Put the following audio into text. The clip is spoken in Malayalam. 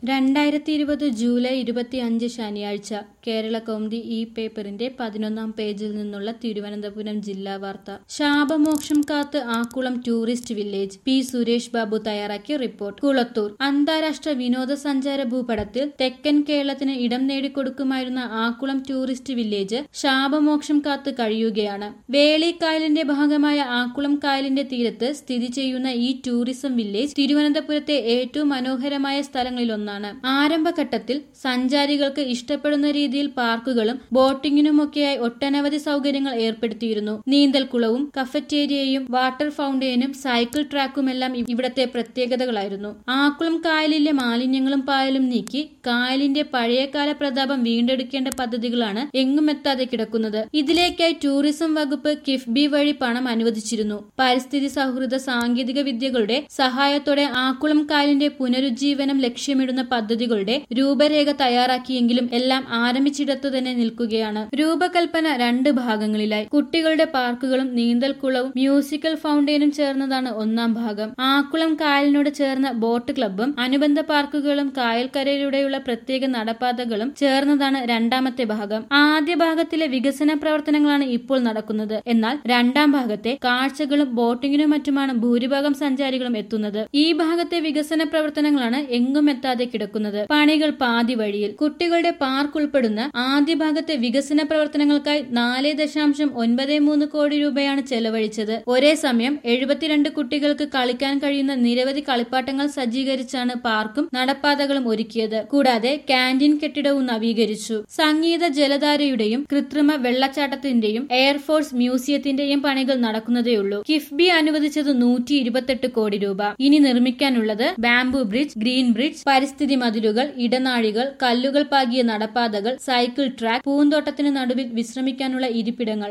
രണ്ടായിരത്തി ഇരുപത് ജൂലൈ ഇരുപത്തി അഞ്ച് ശനിയാഴ്ച കേരള കൗമുദി ഈ പേപ്പറിന്റെ പതിനൊന്നാം പേജിൽ നിന്നുള്ള തിരുവനന്തപുരം ജില്ലാ വാർത്ത ശാപമോക്ഷം കാത്ത് Akkulam tourist village P Suresh Babu തയ്യാറാക്കിയ റിപ്പോർട്ട് കുളത്തൂർ അന്താരാഷ്ട്ര വിനോദസഞ്ചാര ഭൂപടത്തിൽ തെക്കൻ കേരളത്തിന് ഇടം നേടിക്കൊടുക്കുമായിരുന്ന ആക്കുളം ടൂറിസ്റ്റ് വില്ലേജ് ശാപമോക്ഷം കാത്ത് കഴിയുകയാണ് വേളിക്കായലിന്റെ ഭാഗമായ ആക്കുളം കായലിന്റെ തീരത്ത് സ്ഥിതി ചെയ്യുന്ന ഈ ടൂറിസം വില്ലേജ് തിരുവനന്തപുരത്തെ ഏറ്റവും മനോഹരമായ സ്ഥലങ്ങളിലൊന്നാണ് ആരംഭഘട്ടത്തിൽ സഞ്ചാരികൾക്ക് ഇഷ്ടപ്പെടുന്ന രീതിയിൽ പാർക്കുകളും ബോട്ടിങ്ങിനുമൊക്കെയായി ഒട്ടനവധി സൗകര്യങ്ങൾ ഏർപ്പെടുത്തിയിരുന്നു നീന്തൽക്കുളവും കഫറ്റേരിയയും വാട്ടർ ഫൗണ്ടെയിനും സൈക്കിൾ ട്രാക്കുമെല്ലാം ഇവിടത്തെ പ്രത്യേകതകളായിരുന്നു ആക്കുളം കായലിലെ മാലിന്യങ്ങളും പായലും നീക്കി കായലിന്റെ പഴയകാല പ്രതാപം വീണ്ടെടുക്കേണ്ട പദ്ധതികളാണ് എങ്ങുമെത്താതെ കിടക്കുന്നത് ഇതിലേക്കായി ടൂറിസം വകുപ്പ് കിഫ്ബി വഴി പണം അനുവദിച്ചിരുന്നു പരിസ്ഥിതി സൗഹൃദ സാങ്കേതിക വിദ്യകളുടെ സഹായത്തോടെ ആക്കുളം കായലിന്റെ പുനരുജ്ജീവനം ലക്ഷ്യമിടുന്ന പദ്ധതികളുടെ രൂപരേഖ തയ്യാറാക്കിയെങ്കിലും എല്ലാം ആരംഭിച്ചിടത്തു തന്നെ നിൽക്കുകയാണ് രൂപകൽപ്പന രണ്ട് ഭാഗങ്ങളിലായി കുട്ടികളുടെ പാർക്കുകളും നീന്തൽക്കുളവും മ്യൂസിക്കൽ ഫൗണ്ടെയിനും ചേർന്നതാണ് ഒന്നാം ഭാഗം ആക്കുളം കായലിനോട് ചേർന്ന ബോട്ട് ക്ലബ്ബും അനുബന്ധ പാർക്കുകളും കായൽക്കരയിലൂടെയുള്ള പ്രത്യേക നടപ്പാതകളും ചേർന്നതാണ് രണ്ടാമത്തെ ഭാഗം ആദ്യ ഭാഗത്തിലെ വികസന പ്രവർത്തനങ്ങളാണ് ഇപ്പോൾ നടക്കുന്നത് എന്നാൽ രണ്ടാം ഭാഗത്തെ കാഴ്ചകളും ബോട്ടിങ്ങിനും മറ്റുമാണ് ഭൂരിഭാഗം സഞ്ചാരികളും എത്തുന്നത് ഈ ഭാഗത്തെ വികസന പ്രവർത്തനങ്ങളാണ് എങ്ങും എത്താതെ കിടക്കുന്നത് പണികൾ പാതി വഴിയിൽ കുട്ടികളുടെ പാർക്ക് ഉൾപ്പെടുന്ന ആദ്യ ഭാഗത്തെ വികസന പ്രവർത്തനങ്ങൾക്കായി നാല് ദശാംശം ഒൻപത് മൂന്ന് കോടി രൂപയാണ് ചെലവഴിച്ചത് ഒരേ സമയം എഴുപത്തിരണ്ട് കുട്ടികൾക്ക് കളിക്കാൻ കഴിയുന്ന നിരവധി കളിപ്പാട്ടങ്ങൾ സജ്ജീകരിച്ചാണ് പാർക്കും നടപ്പാതകളും ഒരുക്കിയത് കൂടാതെ ക്യാന്റീൻ കെട്ടിടവും നവീകരിച്ചു സംഗീത ജലധാരയുടെയും കൃത്രിമ വെള്ളച്ചാട്ടത്തിന്റെയും എയർഫോഴ്സ് മ്യൂസിയത്തിന്റെയും പണികൾ നടക്കുന്നതേയുള്ളൂ കിഫ്ബി അനുവദിച്ചത് നൂറ്റി ഇരുപത്തെട്ട് കോടി രൂപ ഇനി നിർമ്മിക്കാനുള്ളത് ബാംബു ബ്രിഡ്ജ് ഗ്രീൻ ബ്രിഡ്ജ് പരിസ്ഥിതി മതിലുകൾ ഇടനാഴികൾ കല്ലുകൾ പാകിയ നടപ്പാതകൾ സൈക്കിൾ ട്രാക്ക് പൂന്തോട്ടത്തിന് നടുവിൽ വിശ്രമിക്കാനുള്ള ഇരിപ്പിടങ്ങൾ